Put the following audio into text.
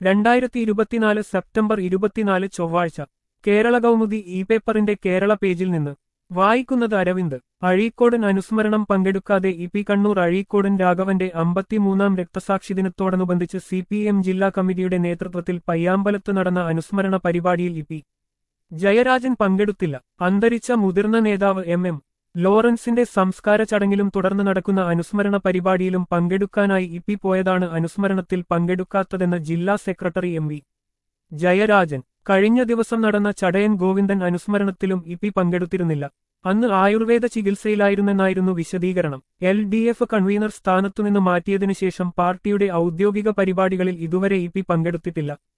രണ്ടായിരത്തി ഇരുപത്തിനാല് സെപ്റ്റംബർ ഇരുപത്തിനാല് ചൊവ്വാഴ്ച കേരള കൗമുദി ഇ പേപ്പറിന്റെ കേരള പേജിൽ നിന്ന് വായിക്കുന്നത് അരവിന്ദ് അഴീക്കോടൻ അനുസ്മരണം പങ്കെടുക്കാതെ ഇ പി കണ്ണൂർ അഴീക്കോടൻ രാഘവന്റെ അമ്പത്തിമൂന്നാം രക്തസാക്ഷി ദിനത്തോടനുബന്ധിച്ച് സി പി എം ജില്ലാ കമ്മിറ്റിയുടെ നേതൃത്വത്തിൽ പയ്യാമ്പലത്ത് നടന്ന അനുസ്മരണ പരിപാടിയിൽ ഇ പി ജയരാജൻ പങ്കെടുത്തില്ല അന്തരിച്ച മുതിർന്ന നേതാവ് എം എം ലോറൻസിന്റെ സംസ്കാര ചടങ്ങിലും തുടർന്ന് നടക്കുന്ന അനുസ്മരണ പരിപാടിയിലും പങ്കെടുക്കാനായി ഇ പി പോയതാണ് അനുസ്മരണത്തിൽ പങ്കെടുക്കാത്തതെന്ന് ജില്ലാ സെക്രട്ടറി എം വി ജയരാജൻ കഴിഞ്ഞ ദിവസം നടന്ന ചടയൻ ഗോവിന്ദൻ അനുസ്മരണത്തിലും ഇ പി പങ്കെടുത്തിരുന്നില്ല അന്ന് ആയുർവേദ ചികിത്സയിലായിരുന്നെന്നായിരുന്നു വിശദീകരണം എൽ ഡി എഫ് കൺവീനർ സ്ഥാനത്തുനിന്ന് മാറ്റിയതിനു ശേഷം പാർട്ടിയുടെ ഔദ്യോഗിക പരിപാടികളിൽ ഇതുവരെ ഇ പി പങ്കെടുത്തിട്ടില്ല